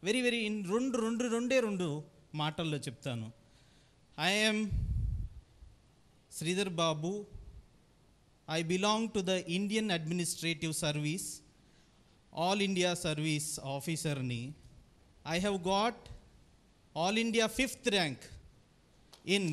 very very in రెండు రెండు రెండే రెండు మాటల్లో చెప్తాను I'm Sridhar Babu I belong to the Indian administrative service all India service ఆఫీసర్ని I have got all India fifth rank in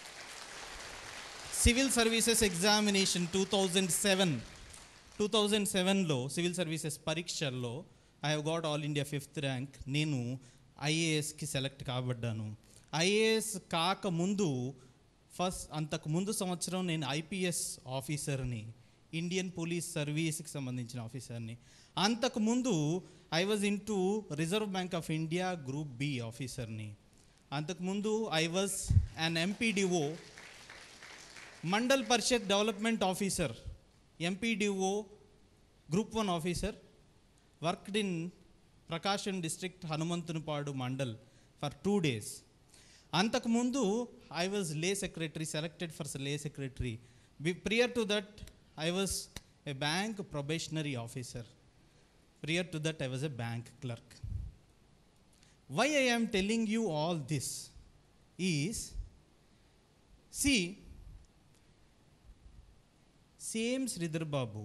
civil services examination two thousand seven two thousand సెవెన్లో civil services పరీక్షల్లో I have got all India fifth rank నేను ఐఏఎస్కి select కాబడ్డాను IAS కాకముందు first అంతకు ముందు సంవత్సరం నేను ఐపీఎస్ ఆఫీసర్ని ఇండియన్ పోలీస్ సర్వీస్కి సంబంధించిన ఆఫీసర్ని అంతకుముందు I was in to reserve bank of India group B ఆఫీసర్ని అంతకుముందు I was an MPDO mandal parishad development officer MPDO group one officer worked in Prakasam district Hanumanthunipadu mandal for two days అంతకుముందు I was lay secretary selected for lay secretary prior to that I was a bank probationary officer prior to that I was a bank clerk why I am telling you all this is see same Sridhar Babu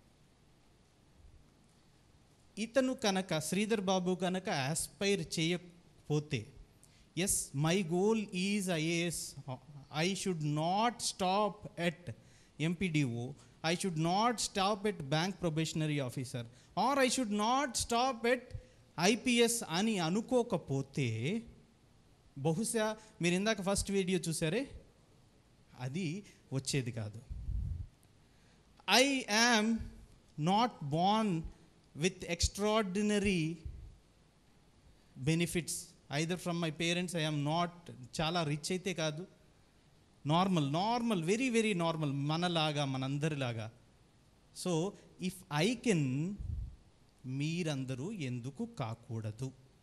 ఇతను కనుక శ్రీధర్ బాబు కనుక aspire చేయకపోతే as my goal is IAS I should not stop at MPDO I should not stop at bank probationary officer or I should not stop at IPS అని అనుకోకపోతే బహుశా మీరు ఇందాక first video చూసారే అది వచ్చేది కాదు I am not born with extraordinary benefits either from my parents I am not చాలా rich అయితే కాదు normal normal very very normal మనలాగా మనందరిలాగా సో ఇఫ్ ఐ కెన్ మీరందరూ ఎందుకు కాకూడదు